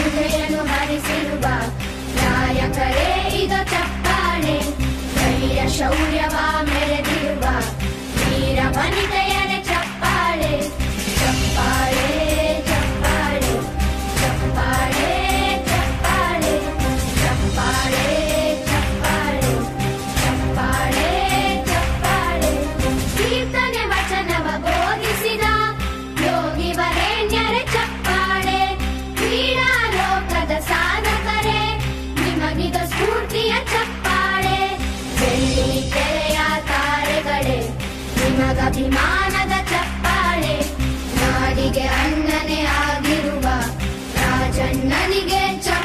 ಪ್ರತಿಭೆಯನ್ನು ಹರಿಸಿರುವ ನಾಯಕರೇ ಈಗ ಚಪ್ಪಾಳೆ ಧೈರ್ಯ ಶೌರ್ಯವ ಮೆರೆದಿರುವ ವೀರ ವನಿತೆಯರೇ ಚಪ್ಪಾಳೆ ಚಪ್ಪಾಳೆ ಚಪ್ಪಾಳೆ ಚಪ್ಪಾಳೆ ಚಪ್ಪಾಳೆ ಚಪ್ಪಾಳೆ ಚಪ್ಪಾಳೆ ಚಪ್ಪಾಳೆ ಚಪ್ಪಾಳೆ ಕೀರ್ತನೆ ವಚನವ ಬೋಧಿಸಿದ ಯೋಗಿ ವರೇಣ್ಯರೇ ಚಪ್ಪಾಳೆ ಕ್ರೀಡಾ ಲೋಕದ ಸಾಧಕರೇ ನಿಮಗಿದ ಸ್ಫೂರ್ತಿಯ ಚಪ್ಪಾಳೆ ಬೆಳ್ಳಿ ತೆರೆಯ ತಾರೆಗಳೇ ನಿಮಗಭಿಮಾನದ ಚಪ್ಪಾಳೆ ನಾಡಿಗೆ ಅಣ್ಣನೇ ಆಗಿರುವ ರಾಜಣ್ಣನಿಗೆ ಚಪ್ಪಾಳೆ